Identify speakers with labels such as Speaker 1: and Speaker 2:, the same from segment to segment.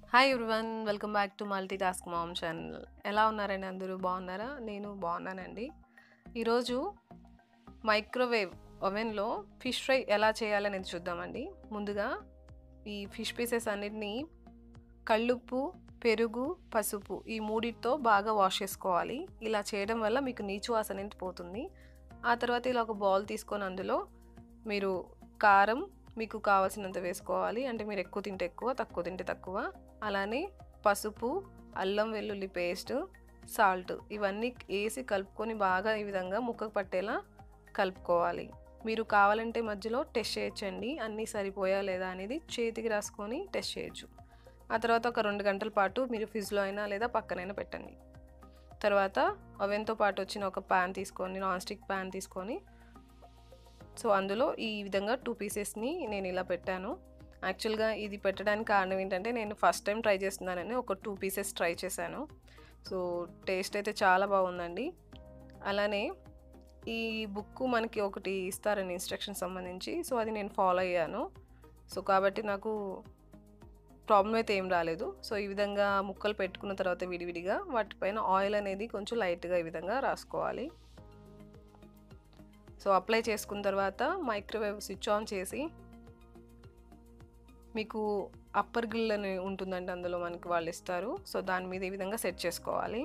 Speaker 1: hi everyone welcome back to multitask mom channel ఎలా ఉన్నారండి అందరూ బాగున్నారా నేను బాగున్నానండి ఈరోజు మైక్రోవేవ్ ఓవెన్లో ఫిష్ ఫ్రై ఎలా చేయాలనేది చూద్దామండి ముందుగా ఈ ఫిష్ పీసెస్ అన్నిటినీ కళ్ళుప్పు పెరుగు పసుపు ఈ మూడిటితో బాగా వాష్ చేసుకోవాలి ఇలా చేయడం వల్ల మీకు నీచు వాసన అనేది పోతుంది ఆ తర్వాత ఇలా ఒక బౌల్ తీసుకొని అందులో మీరు కారం మీకు కావాల్సినంత వేసుకోవాలి అంటే మీరు ఎక్కువ తింటే ఎక్కువ తక్కువ తింటే తక్కువ అలానే పసుపు అల్లం వెల్లుల్లి పేస్ట్ సాల్ట్ ఇవన్నీ వేసి కలుపుకొని బాగా ఈ విధంగా ముక్కకు పట్టేలా కలుపుకోవాలి మీరు కావాలంటే మధ్యలో టెస్ట్ చేయొచ్చండి అన్నీ సరిపోయా లేదా అనేది చేతికి రాసుకొని టెస్ట్ చేయొచ్చు ఆ తర్వాత ఒక రెండు గంటల పాటు మీరు ఫ్రిడ్జ్లో అయినా లేదా పక్కనైనా పెట్టండి తర్వాత ఓవెన్తో పాటు వచ్చిన ఒక ప్యాన్ తీసుకొని నాన్ స్టిక్ ప్యాన్ తీసుకొని సో అందులో ఈ విధంగా టూ పీసెస్ని నేను ఇలా పెట్టాను యాక్చువల్గా ఇది పెట్టడానికి కారణం ఏంటంటే నేను ఫస్ట్ టైం ట్రై చేస్తున్నానని ఒక టూ పీసెస్ ట్రై చేశాను సో టేస్ట్ అయితే చాలా బాగుందండి అలానే ఈ బుక్ మనకి ఒకటి ఇస్తారని ఇన్స్ట్రక్షన్ సంబంధించి సో అది నేను ఫాలో అయ్యాను సో కాబట్టి నాకు ప్రాబ్లం అయితే ఏం రాలేదు సో ఈ విధంగా ముక్కలు పెట్టుకున్న తర్వాత విడివిడిగా వాటిపైన ఆయిల్ అనేది కొంచెం లైట్గా ఈ విధంగా రాసుకోవాలి సో అప్లై చేసుకున్న తర్వాత మైక్రోవేవ్ స్విచ్ ఆన్ చేసి మీకు అప్పర్ గ్రిల్ అని ఉంటుందండి అందులో మనకి వాళ్ళు ఇస్తారు సో దాని మీద ఈ విధంగా సెట్ చేసుకోవాలి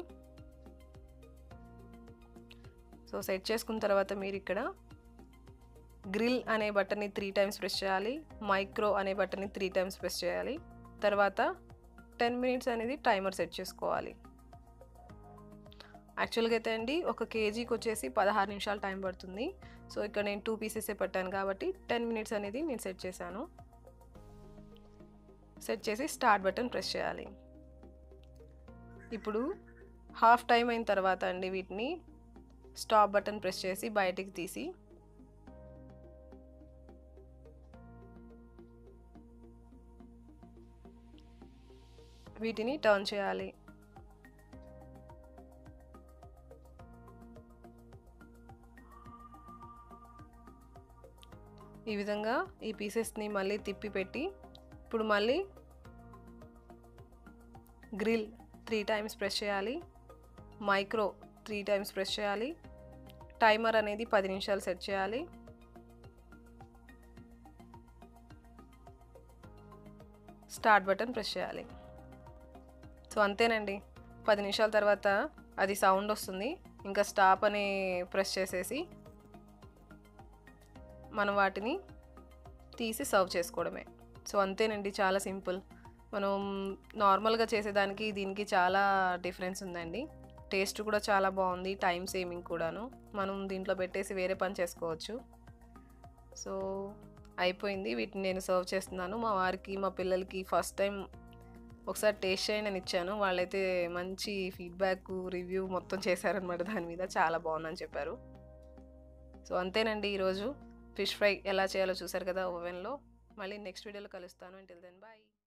Speaker 1: సో సెట్ చేసుకున్న తర్వాత మీరు ఇక్కడ గ్రిల్ అనే బటన్ని త్రీ టైమ్స్ ప్రెస్ చేయాలి మైక్రో అనే బటన్ని త్రీ టైమ్స్ ప్రెస్ చేయాలి తర్వాత టెన్ మినిట్స్ అనేది టైమర్ సెట్ చేసుకోవాలి యాక్చువల్గా అయితే అండి ఒక కేజీకి వచ్చేసి పదహారు నిమిషాలు టైం పడుతుంది సో ఇక్కడ నేను టూ పీసెసే పెట్టాను కాబట్టి టెన్ మినిట్స్ అనేది నేను సెట్ చేశాను సెట్ చేసి స్టార్ట్ బటన్ ప్రెస్ చేయాలి ఇప్పుడు హాఫ్ టైం అయిన తర్వాత అండి వీటిని స్టాప్ బటన్ ప్రెస్ చేసి బయటికి తీసి వీటిని టర్న్ చేయాలి ఈ విధంగా ఈ పీసెస్ని మళ్ళీ తిప్పి పెట్టి ఇప్పుడు మళ్ళీ గ్రిల్ త్రీ టైమ్స్ ప్రెస్ చేయాలి మైక్రో త్రీ టైమ్స్ ప్రెస్ చేయాలి టైమర్ అనేది పది నిమిషాలు సెట్ చేయాలి స్టార్ట్ బటన్ ప్రెస్ చేయాలి సో అంతేనండి పది నిమిషాల తర్వాత అది సౌండ్ వస్తుంది ఇంకా స్టాప్ అని ప్రెస్ చేసేసి మనం వాటిని తీసి సర్వ్ చేసుకోవడమే సో అంతేనండి చాలా సింపుల్ మనం నార్మల్గా చేసేదానికి దీనికి చాలా డిఫరెన్స్ ఉందండి టేస్ట్ కూడా చాలా బాగుంది టైం సేవింగ్ కూడాను మనం దీంట్లో పెట్టేసి వేరే పని చేసుకోవచ్చు సో అయిపోయింది వీటిని నేను సర్వ్ చేస్తున్నాను మా వారికి మా పిల్లలకి ఫస్ట్ టైం ఒకసారి టేస్ట్ చేయండి అని ఇచ్చాను వాళ్ళైతే మంచి ఫీడ్బ్యాక్ రివ్యూ మొత్తం చేశారనమాట దాని మీద చాలా బాగుందని చెప్పారు సో అంతేనండి ఈరోజు ఫిష్ ఫ్రై ఎలా చేయాలో చూసారు కదా ఓవెన్లో మళ్ళీ నెక్స్ట్ వీడియోలో కలుస్తాను అంటిల్ దెన్ బాయ్